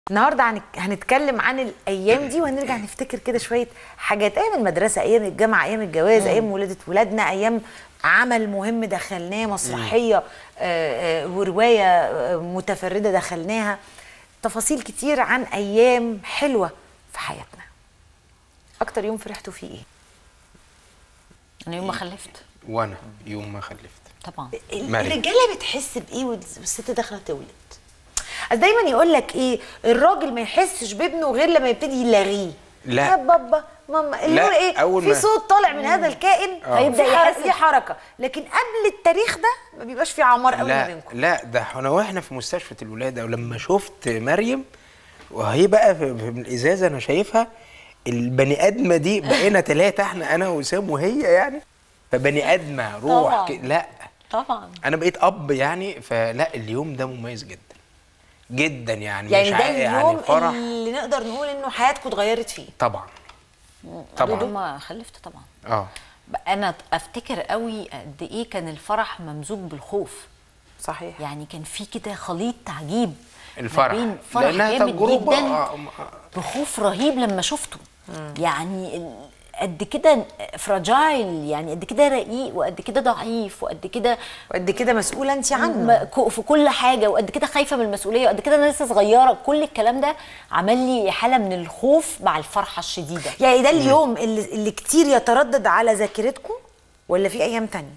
النهارده هنك- هنتكلم عن الايام دي وهنرجع نفتكر كده شويه حاجات ايام المدرسه ايام الجامعه ايام الجواز ايام ولاده ولادنا ايام عمل مهم دخلناه مسرحيه آه، آه، وروايه آه، متفرده دخلناها تفاصيل كتير عن ايام حلوه في حياتنا اكتر يوم فرحتوا فيه ايه انا يوم ما خلفت وانا يوم ما خلفت طبعا مريم. الرجاله بتحس بايه والست داخله تولد أصل دايما يقول لك ايه الراجل ما يحسش بابنه غير لما يبتدي يلاغيه لا. يا بابا ماما اللي لا، هو ايه أول في ما- صوت طالع من هذا الكائن آه. هيبدا في يحس حركة. في حركه لكن قبل التاريخ ده ما بيبقاش في عمار قوي ما لا بينكم لا ده انا واحنا في مستشفى الولاده ولما شفت مريم وهي بقى في في الازازه انا شايفها البني ادمه دي بقينا ثلاثه احنا انا وسام وهي يعني فبني ادمه روح طبعاً. ك- لا طبعا انا بقيت اب يعني فلا اليوم ده مميز جدا جدا يعني, يعني مش ده عا- اليوم يعني فرح اللي نقدر نقول انه حياتكم اتغيرت فيه طبعا يوم طبعا ما خلفت طبعا اه انا افتكر قوي قد ايه كان الفرح ممزوج بالخوف صحيح يعني كان في كده خليط عجيب ما الفرح بين فرح لانها جامد تجربه جدا آه، آه، بخوف رهيب لما شفته يعني ال- قد كده فراجايل يعني قد كده رقيق وقد كده ضعيف وقد كده وقد كده مسؤوله انت عنه م- ك- في كل حاجه وقد كده خايفه من المسؤوليه وقد كده انا لسه صغيره كل الكلام ده عمل لي حاله من الخوف مع الفرحه الشديده يعني ده اليوم اللي, اللي كتير يتردد على ذاكرتكم ولا في ايام تانية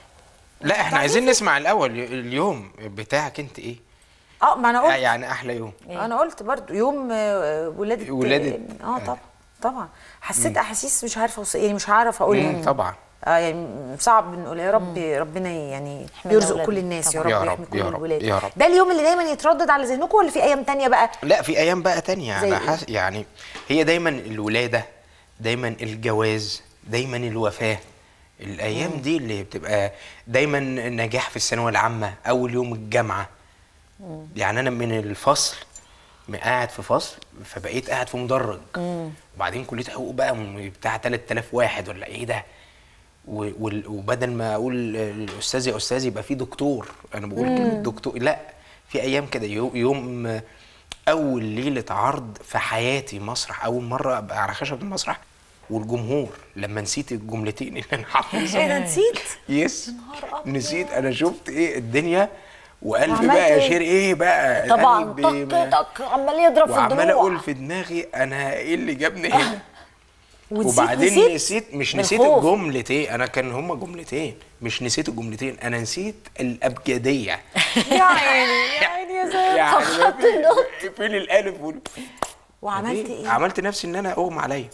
لا احنا عايزين نسمع الاول اليوم بتاعك انت ايه اه ما انا آه، قلت يعني احلى يوم انا قلت برضو يوم آه، ولاده ولادة- اه طبعا طبعا حسيت احاسيس مش عارفه أوص- يعني مش هعرف اقولها مم، طبعا اه يعني صعب نقول يا رب ربنا يعني يحمينا يرزق أولادنا. كل الناس يا طبعاً. رب يا ويحمي رب، كل يا رب، الولاد يا رب. ده اليوم اللي دايما يتردد على ذهنكم ولا في ايام تانية بقى لا في ايام بقى تانية زي انا إيه؟ حاس يعني هي دايما الولاده دايما الجواز دايما الوفاه الايام دي اللي بتبقى دايما النجاح في الثانويه العامه اول يوم الجامعه يعني انا من الفصل م- قاعد في فصل فبقيت قاعد في مدرج وبعدين كليه حقوق بقى م- بتاع 3000 واحد ولا ايه ده و- وال- وبدل ما اقول الاستاذ يا استاذ يبقى في دكتور انا بقول كلمه دكتور لا في ايام كده يوم, يوم اول ليله عرض في حياتي مسرح اول مره ابقى على خشب المسرح والجمهور لما نسيت الجملتين اللي انا حافظهم ايه ده نسيت يس نسيت انا شفت ايه الدنيا وقلبي وعملت بقى إيه؟ يشير ايه بقى طبعا قلبي طق ما- طق عمال يضرب في وعمال الضلوع اقول في دماغي انا ايه اللي جابني هنا ونسيت وبعدين نسيت نسيت, مش من نسيت الخوف. الجملتين انا كان هما جملتين مش نسيت الجملتين انا نسيت الابجديه يا عيني يا عيني يا زلمه يعني فخدت فين- النقط. فين الالف وال... وعملت ايه عملت نفسي ان انا اغمى عليا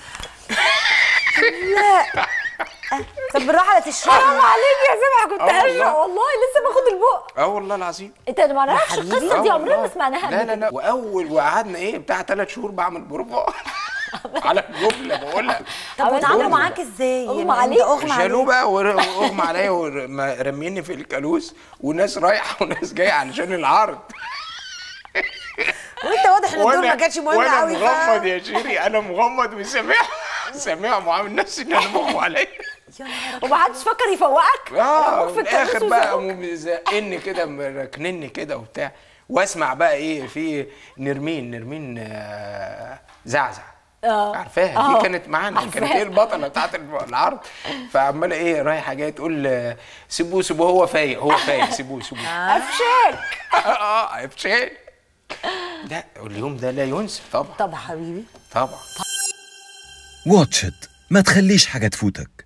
طب بالراحه لا تشرب حرام عليك يا سامع كنت آه هرجع والله. والله لسه باخد البق اه والله العظيم انت ما نعرفش حبيبي. القصه دي آه عمرنا ما والله. سمعناها لا قبل لا كده. لا واول وقعدنا ايه بتاع ثلاث شهور بعمل بروفا على الجمله بقولها طب عملت واتعاملوا جملة. معاك ازاي أغمى يعني عليك؟ أنت اغمى شالوه عليك بقى ور- واغمى عليا ورميني في الكالوس وناس رايحه وناس جايه علشان العرض وانت واضح ان الدور ما كانش مهم وانا قوي مغمض يا شيري انا مغمض وسامعهم سامعهم وعامل نفسي ان انا مغمى عليا ومحدش فكر يفوقك اه رموك في الاخر الكابوس بقى وسابوك. قاموا زقني كده راكنني كده وبتاع واسمع بقى ايه في نرمين نرمين آه، زعزع آه. عارفاها آه. دي كانت معانا عارفاها. كانت هي البطله بتاعت العرض فعماله ايه رايحه جايه تقول آه، سيبوه سيبوه هو فايق هو فايق سيبوه سيبوه افشاك اه افشال لا اليوم ده لا ينسى طبعا طبعا حبيبي طبعا واتش إت ما تخليش حاجة تفوتك